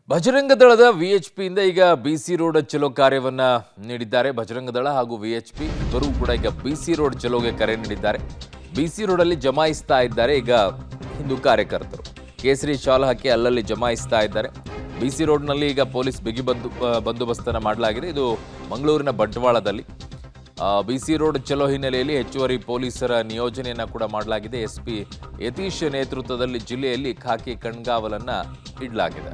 ಬಜರಂಗ ದಳದ ವಿಎಚ್ಪಿಯಿಂದ ಈಗ ಬಿಸಿ ರೋಡ್ ಚಲೋ ಕಾರ್ಯವನ್ನ ನೀಡಿದ್ದಾರೆ ಬಜರಂಗ ದಳ ಹಾಗೂ ವಿಎಚ್ಪಿ ಇಬ್ಬರೂ ಕೂಡ ಈಗ ಬಿಸಿ ರೋಡ್ ಚಲೋಗೆ ಕರೆ ನೀಡಿದ್ದಾರೆ ಬಿಸಿ ರೋಡಲ್ಲಿ ಜಮಾಯಿಸ್ತಾ ಇದ್ದಾರೆ ಈಗ ಹಿಂದೂ ಕಾರ್ಯಕರ್ತರು ಕೇಸರಿ ಶಾಲ್ ಹಾಕಿ ಅಲ್ಲಲ್ಲಿ ಜಮಾಯಿಸ್ತಾ ಇದ್ದಾರೆ ಬಿಸಿ ರೋಡ್ನಲ್ಲಿ ಈಗ ಪೊಲೀಸ್ ಬಿಗಿ ಬಂದು ಬಂದೋಬಸ್ತನ್ನು ಮಾಡಲಾಗಿದೆ ಇದು ಮಂಗಳೂರಿನ ಬಂಟ್ವಾಳದಲ್ಲಿ ಬಿಸಿ ರೋಡ್ ಚಲೋ ಹಿನ್ನೆಲೆಯಲ್ಲಿ ಹೆಚ್ಚುವರಿ ಪೊಲೀಸರ ನಿಯೋಜನೆಯನ್ನ ಕೂಡ ಮಾಡಲಾಗಿದೆ ಎಸ್ಪಿ ಯತೀಶ್ ನೇತೃತ್ವದಲ್ಲಿ ಜಿಲ್ಲೆಯಲ್ಲಿ ಖಾಕಿ ಕಣ್ಗಾವಲನ್ನ ಇಡಲಾಗಿದೆ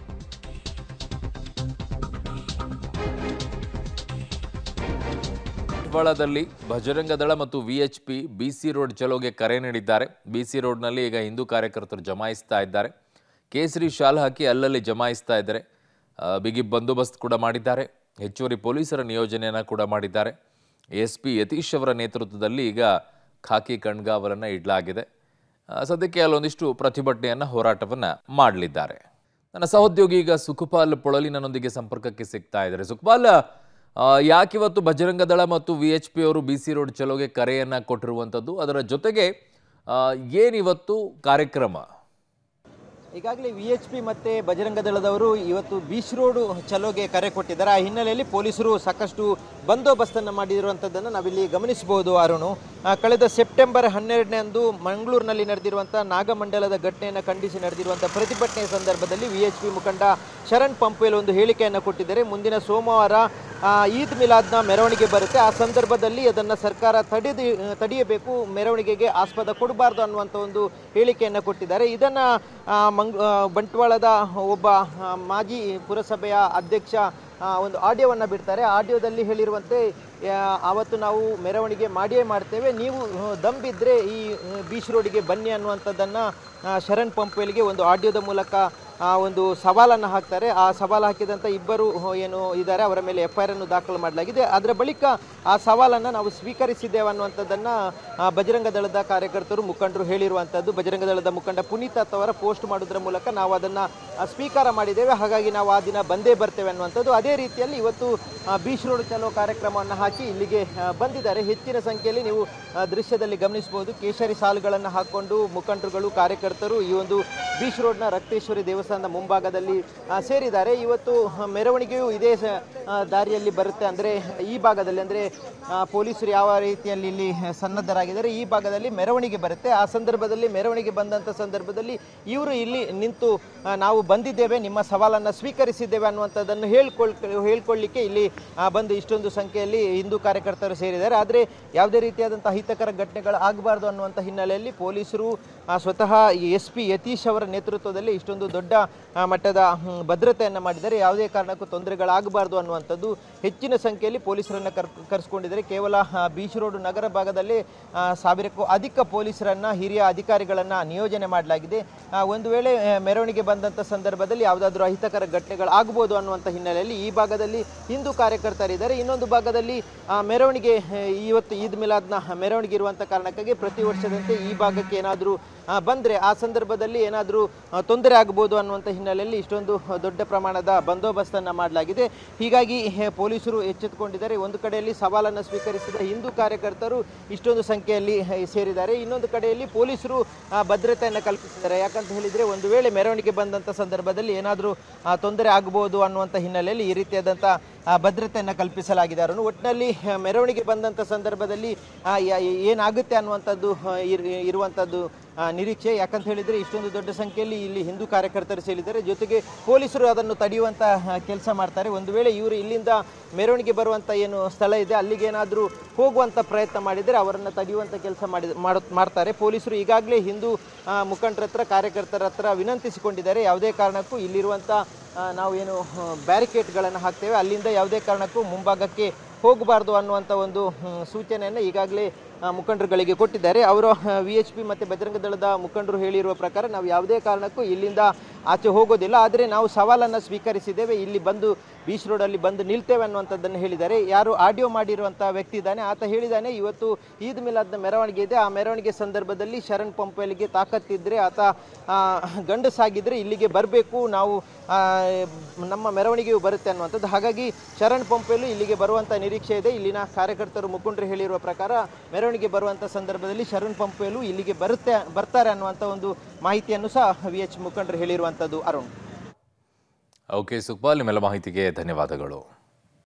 ಬಂಟ್ವಾಳದಲ್ಲಿ ಬಜರಂಗ ದಳ ಮತ್ತು ವಿಎಚ್ಪಿ ಬಿಸಿ ರೋಡ್ ಚಲೋಗೆ ಕರೆ ನೀಡಿದ್ದಾರೆ ಬಿಸಿ ರೋಡ್ನಲ್ಲಿ ಈಗ ಹಿಂದೂ ಕಾರ್ಯಕರ್ತರು ಜಮಾಯಿಸ್ತಾ ಇದ್ದಾರೆ ಕೇಸರಿ ಶಾಲ್ ಹಾಕಿ ಅಲ್ಲಲ್ಲಿ ಜಮಾಯಿಸ್ತಾ ಇದ್ದಾರೆ ಆ, ಬಿಗಿ ಬಂದೋಬಸ್ತ್ ಕೂಡ ಮಾಡಿದ್ದಾರೆ ಹೆಚ್ಚುವರಿ ಪೊಲೀಸರ ನಿಯೋಜನೆಯನ್ನ ಕೂಡ ಮಾಡಿದ್ದಾರೆ ಎಸ್ ಪಿ ಯತೀಶ್ ಅವರ ನೇತೃತ್ವದಲ್ಲಿ ಈಗ ಖಾಕಿ ಕಣ್ಗಾವಲನ್ನು ಇಡಲಾಗಿದೆ ಆ, ಸದ್ಯಕ್ಕೆ ಅಲ್ಲೊಂದಿಷ್ಟು ಪ್ರತಿಭಟನೆಯನ್ನ ಹೋರಾಟವನ್ನ ಮಾಡಲಿದ್ದಾರೆ ನನ್ನ ಸಹೋದ್ಯೋಗಿ ಈಗ ಸುಖಪಾಲ್ ಪೊಳಲಿ ನನ್ನೊಂದಿಗೆ ಸಂಪರ್ಕಕ್ಕೆ ಸಿಗ್ತಾ ಇದ್ದಾರೆ ಸುಖಪಾಲ್ ಆ, ಯಾಕಿವತ್ತು ಬಜರಂಗ ದಳ ಮತ್ತು ವಿ ಎಚ್ ಪಿ ಅವರು ಬಿ ಸಿ ರೋಡ್ ಚಲೋಗೆ ಕರೆಯನ್ನ ಕೊಟ್ಟಿರುವಂಥದ್ದು ಅದರ ಜೊತೆಗೆ ಆ, ಏನಿವತ್ತು ಕಾರ್ಯಕ್ರಮ ಈಗಾಗಲೇ ವಿ ಎಚ್ ಪಿ ಮತ್ತು ಬಜರಂಗ ದಳದವರು ಇವತ್ತು ಬೀಚ್ ರೋಡು ಚಲೋಗೆ ಕರೆ ಕೊಟ್ಟಿದ್ದಾರೆ ಆ ಹಿನ್ನೆಲೆಯಲ್ಲಿ ಪೊಲೀಸರು ಸಾಕಷ್ಟು ಬಂದೋಬಸ್ತನ್ನು ಮಾಡಿರುವಂಥದ್ದನ್ನು ನಾವಿಲ್ಲಿ ಗಮನಿಸಬಹುದು ಅರುಣು ಆ, ಕಳೆದ ಸೆಪ್ಟೆಂಬರ್ ಹನ್ನೆರಡನೇ ಅಂದು ಮಂಗಳೂರಿನಲ್ಲಿ ನಡೆದಿರುವಂಥ ನಾಗಮಂಡಲದ ಘಟನೆಯನ್ನು ಖಂಡಿಸಿ ನಡೆದಿರುವಂಥ ಪ್ರತಿಭಟನೆಯ ಸಂದರ್ಭದಲ್ಲಿ ವಿ ಎಚ್ ಪಿ ಮುಖಂಡ ಶರಣ್ ಪಂಪೇಲ್ ಒಂದು ಹೇಳಿಕೆಯನ್ನು ಕೊಟ್ಟಿದ್ದಾರೆ ಮುಂದಿನ ಸೋಮವಾರ ಆ, ಈದ್ ಮಿಲಾದ್ನ ಮೆರವಣಿಗೆ ಬರುತ್ತೆ ಆ ಸಂದರ್ಭದಲ್ಲಿ ಅದನ್ನು ಸರ್ಕಾರ ತಡೆದು ತಡೆಯಬೇಕು ಮೆರವಣಿಗೆಗೆ ಆಸ್ಪದ ಕೊಡಬಾರ್ದು ಅನ್ನುವಂಥ ಒಂದು ಹೇಳಿಕೆಯನ್ನು ಕೊಟ್ಟಿದ್ದಾರೆ ಇದನ್ನು ಮಂಗ್ ಆ, ಬಂಟ್ವಾಳದ ಒಬ್ಬ ಆ, ಮಾಜಿ ಪುರಸಭೆಯ ಅಧ್ಯಕ್ಷ ಆ, ಒಂದು ಆಡಿಯೋವನ್ನು ಬಿಡ್ತಾರೆ ಆಡಿಯೋದಲ್ಲಿ ಹೇಳಿರುವಂತೆ ಆ, ಆವತ್ತು ನಾವು ಮೆರವಣಿಗೆ ಮಾಡಿಯೇ ಮಾಡ್ತೇವೆ ನೀವು ಆ, ದಮ್ಬಿದ್ರೆ ಈ ಆ, ಬೀಚ್ ರೋಡಿಗೆ ಬನ್ನಿ ಅನ್ನುವಂಥದ್ದನ್ನು ಆ, ಶರಣ್ ಪಂಪೇಲ್ಗೆ ಒಂದು ಆಡಿಯೋದ ಮೂಲಕ ಆ ಒಂದು ಸವಾಲನ್ನು ಹಾಕ್ತಾರೆ ಆ ಸವಾಲು ಹಾಕಿದಂಥ ಇಬ್ಬರು ಏನು ಇದ್ದಾರೆ ಅವರ ಮೇಲೆ ಎಫ್ ಐ ಆರ್ ಅನ್ನು ದಾಖಲು ಮಾಡಲಾಗಿದೆ ಅದರ ಬಳಿಕ ಆ ಸವಾಲನ್ನು ನಾವು ಸ್ವೀಕರಿಸಿದ್ದೇವೆ ಅನ್ನುವಂಥದ್ದನ್ನು ಆ, ಬಜರಂಗ ದಳದ ಕಾರ್ಯಕರ್ತರು ಮುಖಂಡರು ಹೇಳಿರುವಂಥದ್ದು ಬಜರಂಗ ದಳದ ಮುಖಂಡ ಪುನೀತ್ ಅವರ ಪೋಸ್ಟ್ ಮಾಡೋದ್ರ ಮೂಲಕ ನಾವು ಅದನ್ನು ಸ್ವೀಕಾರ ಮಾಡಿದ್ದೇವೆ ಹಾಗಾಗಿ ನಾವು ಆ ದಿನ ಬಂದೇ ಬರ್ತೇವೆ ಅನ್ನುವಂಥದ್ದು ಅದೇ ರೀತಿಯಲ್ಲಿ ಇವತ್ತು ಆ, ಬೀಚ್ ರೋಡ್ ಚಲೋ ಕಾರ್ಯಕ್ರಮವನ್ನು ಹಾಕಿ ಇಲ್ಲಿಗೆ ಆ, ಬಂದಿದ್ದಾರೆ ಹೆಚ್ಚಿನ ಸಂಖ್ಯೆಯಲ್ಲಿ ನೀವು ಆ, ದೃಶ್ಯದಲ್ಲಿ ಗಮನಿಸಬಹುದು ಕೇಸರಿ ಸಾಲುಗಳನ್ನು ಹಾಕ್ಕೊಂಡು ಮುಖಂಡರುಗಳು ಕಾರ್ಯಕರ್ತರು ಈ ಒಂದು ಬೀಚ್ ರೋಡ್ನ ರಕ್ತೇಶ್ವರಿ ದೇವಸ್ಥಾನದ ಮುಂಭಾಗದಲ್ಲಿ ಆ, ಸೇರಿದ್ದಾರೆ ಇವತ್ತು ಆ, ಮೆರವಣಿಗೆಯು ಇದೇ ಸ- ಆ, ದಾರಿಯಲ್ಲಿ ಬರುತ್ತೆ ಅಂದರೆ ಈ ಭಾಗದಲ್ಲಿ ಅಂದರೆ ಪೊಲೀಸರು ಯಾವ ರೀತಿಯಲ್ಲಿ ಇಲ್ಲಿ ಸನ್ನದ್ಧರಾಗಿದ್ದಾರೆ ಈ ಭಾಗದಲ್ಲಿ ಮೆರವಣಿಗೆ ಬರುತ್ತೆ ಆ ಸಂದರ್ಭದಲ್ಲಿ ಮೆರವಣಿಗೆ ಬಂದಂಥ ಸಂದರ್ಭದಲ್ಲಿ ಇವರು ಇಲ್ಲಿ ನಿಂತು ಆ, ನಾವು ಬಂದಿದ್ದೇವೆ ನಿಮ್ಮ ಸವಾಲನ್ನು ಸ್ವೀಕರಿಸಿದ್ದೇವೆ ಅನ್ನುವಂಥದ್ದನ್ನು ಹೇಳ್ಕೊಳ್ ಹೇಳ್ಕೊಳ್ಳಿಕ್ಕೆ ಇಲ್ಲಿ ಆ, ಬಂದು ಇಷ್ಟೊಂದು ಸಂಖ್ಯೆಯಲ್ಲಿ ಹಿಂದೂ ಕಾರ್ಯಕರ್ತರು ಸೇರಿದ್ದಾರೆ ಆದರೆ ಯಾವುದೇ ರೀತಿಯಾದಂಥ ಅಹಿತಕರ ಘಟನೆಗಳು ಆಗಬಾರ್ದು ಅನ್ನುವಂಥ ಹಿನ್ನೆಲೆಯಲ್ಲಿ ಪೊಲೀಸರು ಆ, ಸ್ವತಃ ಎಸ್ ಪಿ ಯತೀಶ್ ಅವರ ನೇತೃತ್ವದಲ್ಲಿ ಇಷ್ಟೊಂದು ದೊಡ್ಡ ಆ, ಮಟ್ಟದ ಹ್ಮ್, ಭದ್ರತೆಯನ್ನು ಮಾಡಿದ್ದಾರೆ ಯಾವುದೇ ಕಾರಣಕ್ಕೂ ತೊಂದರೆಗಳಾಗಬಾರ್ದು ಅನ್ನುವಂಥದ್ದು ಹೆಚ್ಚಿನ ಸಂಖ್ಯೆಯಲ್ಲಿ ಪೊಲೀಸರನ್ನು ಕರ್ ಕರೆಸ್ಕೊಂಡಿದ್ದಾರೆ ಕೇವಲ ಆ, ಬೀಚ್ ರೋಡ್ ನಗರ ಭಾಗದಲ್ಲಿ ಆ, ಸಾವಿರಕ್ಕೂ ಅಧಿಕ ಪೊಲೀಸರನ್ನ ಹಿರಿಯ ಅಧಿಕಾರಿಗಳನ್ನ ನಿಯೋಜನೆ ಮಾಡಲಾಗಿದೆ ಆ, ಒಂದು ವೇಳೆ ಆ, ಮೆರವಣಿಗೆ ಬಂದಂಥ ಸಂದರ್ಭದಲ್ಲಿ ಯಾವುದಾದ್ರೂ ಅಹಿತಕರ ಘಟನೆಗಳು ಆಗ್ಬೋದು ಅನ್ನುವಂಥ ಹಿನ್ನೆಲೆಯಲ್ಲಿ ಈ ಭಾಗದಲ್ಲಿ ಹಿಂದೂ ಕಾರ್ಯಕರ್ತರಿದ್ದಾರೆ ಇನ್ನೊಂದು ಭಾಗದಲ್ಲಿ ಆ, ಮೆರವಣಿಗೆ ಆ, ಇವತ್ತು ಈದ್ ಮಿಲಾದ್ನ ಮೆರವಣಿಗೆ ಇರುವಂಥ ಕಾರಣಕ್ಕಾಗಿ ಪ್ರತಿ ವರ್ಷದಂತೆ ಈ ಭಾಗಕ್ಕೆ ಏನಾದರೂ ಬಂದರೆ ಆ ಸಂದರ್ಭದಲ್ಲಿ ಏನಾದರೂ ತೊಂದರೆ ಆಗ್ಬೋದು ಅನ್ನುವಂಥ ಹಿನ್ನೆಲೆಯಲ್ಲಿ ಇಷ್ಟೊಂದು ದೊಡ್ಡ ಪ್ರಮಾಣದ ಬಂದೋಬಸ್ತನ್ನು ಮಾಡಲಾಗಿದೆ ಹೀಗಾಗಿ ಆ, ಪೊಲೀಸರು ಎಚ್ಚೆತ್ತುಕೊಂಡಿದ್ದಾರೆ ಒಂದು ಕಡೆಯಲ್ಲಿ ಸವಾಲನ್ನು ಸ್ವೀಕರಿಸಿದ ಹಿಂದೂ ಕಾರ್ಯಕರ್ತರು ಇಷ್ಟೊಂದು ಸಂಖ್ಯೆಯಲ್ಲಿ ಆ, ಸೇರಿದ್ದಾರೆ ಇನ್ನೊಂದು ಕಡೆಯಲ್ಲಿ ಪೊಲೀಸರು ಆ, ಭದ್ರತೆಯನ್ನು ಕಲ್ಪಿಸಿದ್ದಾರೆ ಯಾಕಂತ ಹೇಳಿದರೆ ಒಂದು ವೇಳೆ ಮೆರವಣಿಗೆ ಬಂದಂಥ ಸಂದರ್ಭದಲ್ಲಿ ಏನಾದರೂ ತೊಂದರೆ ಆಗಬಹುದು ಅನ್ನುವಂಥ ಹಿನ್ನೆಲೆಯಲ್ಲಿ ಈ ರೀತಿಯಾದಂಥ ಆ, ಭದ್ರತೆಯನ್ನು ಕಲ್ಪಿಸಲಾಗಿದೆ ಅವರನ್ನು ಒಟ್ಟಿನಲ್ಲಿ ಆ, ಮೆರವಣಿಗೆ ಬಂದಂಥ ಸಂದರ್ಭದಲ್ಲಿ ಆ, ಯಾ- ಏನಾಗುತ್ತೆ ಅನ್ನುವಂಥದ್ದು ಆ, ಇರ್- ಇರುವಂಥದ್ದು ಆ, ನಿರೀಕ್ಷೆ ಯಾಕಂತ ಹೇಳಿದರೆ ಇಷ್ಟೊಂದು ದೊಡ್ಡ ಸಂಖ್ಯೆಯಲ್ಲಿ ಇಲ್ಲಿ ಹಿಂದೂ ಕಾರ್ಯಕರ್ತರು ಸೇರಿದ್ದಾರೆ ಜೊತೆಗೆ ಪೊಲೀಸರು ಅದನ್ನು ತಡೆಯುವಂಥ ಕೆಲಸ ಮಾಡ್ತಾರೆ ಒಂದು ವೇಳೆ ಇವರು ಇಲ್ಲಿಂದ ಮೆರವಣಿಗೆ ಬರುವಂಥ ಏನು ಸ್ಥಳ ಇದೆ ಅಲ್ಲಿಗೆ ಏನಾದರೂ ಹೋಗುವಂಥ ಪ್ರಯತ್ನ ಮಾಡಿದರೆ ಅವರನ್ನು ತಡೆಯುವಂಥ ಕೆಲಸ ಮಾಡಿ ಮಾಡು ಮಾಡ್ತಾರೆ ಪೊಲೀಸರು ಈಗಾಗಲೇ ಹಿಂದೂ ಆ, ಮುಖಂಡರ ಹತ್ರ ಕಾರ್ಯಕರ್ತರ ಹತ್ರ ವಿನಂತಿಸಿಕೊಂಡಿದ್ದಾರೆ ಯಾವುದೇ ಕಾರಣಕ್ಕೂ ಇಲ್ಲಿರುವಂಥ ಆ, ನಾವು ಏನು ಬ್ಯಾರಿಕೇಡ್ಗಳನ್ನು ಹಾಕ್ತೇವೆ ಅಲ್ಲಿಂದ ಯಾವುದೇ ಕಾರಣಕ್ಕೂ ಮುಂಭಾಗಕ್ಕೆ ಹೋಗಬಾರ್ದು ಅನ್ನುವಂಥ ಒಂದು ಹ್ಮ್, ಸೂಚನೆಯನ್ನು ಈಗಾಗಲೇ ಆ, ಮುಖಂಡರುಗಳಿಗೆ ಕೊಟ್ಟಿದ್ದಾರೆ ಅವರು ವಿ ಎಚ್ ಪಿ ಮತ್ತು ಬಜರಂಗ ದಳದ ಮುಖಂಡರು ಹೇಳಿರುವ ಪ್ರಕಾರ ನಾವು ಯಾವುದೇ ಕಾರಣಕ್ಕೂ ಇಲ್ಲಿಂದ ಆಚೆ ಹೋಗೋದಿಲ್ಲ ಆದರೆ ನಾವು ಸವಾಲನ್ನು ಸ್ವೀಕರಿಸಿದ್ದೇವೆ ಇಲ್ಲಿ ಬಂದು ಬೀಚ್ ರೋಡಲ್ಲಿ ಬಂದು ನಿಲ್ತೇವೆ ಅನ್ನುವಂಥದ್ದನ್ನು ಹೇಳಿದ್ದಾರೆ ಯಾರು ಆಡಿಯೋ ಮಾಡಿರುವಂಥ ವ್ಯಕ್ತಿ ಇದ್ದಾನೆ ಆತ ಹೇಳಿದ್ದಾನೆ ಇವತ್ತು ಈದ್ ಮಿಲಾದ್ನ ಮೆರವಣಿಗೆ ಇದೆ ಆ ಮೆರವಣಿಗೆ ಸಂದರ್ಭದಲ್ಲಿ ಶರಣ್ ಪಂಪೇಲಿಗೆ ತಾಕತ್ತಿದ್ರೆ ಆತ ಆ, ಗಂಡಸಾಗಿದ್ದರೆ ಇಲ್ಲಿಗೆ ಬರಬೇಕು ನಾವು ಆ, ನಮ್ಮ ಮೆರವಣಿಗೆಯು ಬರುತ್ತೆ ಅನ್ನುವಂಥದ್ದು ಹಾಗಾಗಿ ಶರಣ್ ಪಂಪೇಲು ಇಲ್ಲಿಗೆ ಬರುವಂಥ ನಿರೀಕ್ಷೆ ಇದೆ ಇಲ್ಲಿನ ಕಾರ್ಯಕರ್ತರು ಮುಖಂಡರು ಹೇಳಿರುವ ಪ್ರಕಾರ ಮೆರವಣಿಗೆ ಬರುವಂಥ ಸಂದರ್ಭದಲ್ಲಿ ಶರಣ್ ಪಂಪೇಲು ಇಲ್ಲಿಗೆ ಬರುತ್ತೆ ಬರ್ತಾರೆ ಅನ್ನುವಂಥ ಒಂದು ಮಾಹಿತಿಯನ್ನು ಸಹ ವಿ ಎಚ್ ಮುಖಂಡರು ಹೇಳಿರುವಂಥದ್ದು ಅರುಣ್ ಓಕೆ ಸುಕ್ಪಾಲ್ ನಿಮ್ಮೆಲ್ಲ ಮಾಹಿತಿಗೆ ಧನ್ಯವಾದಗಳು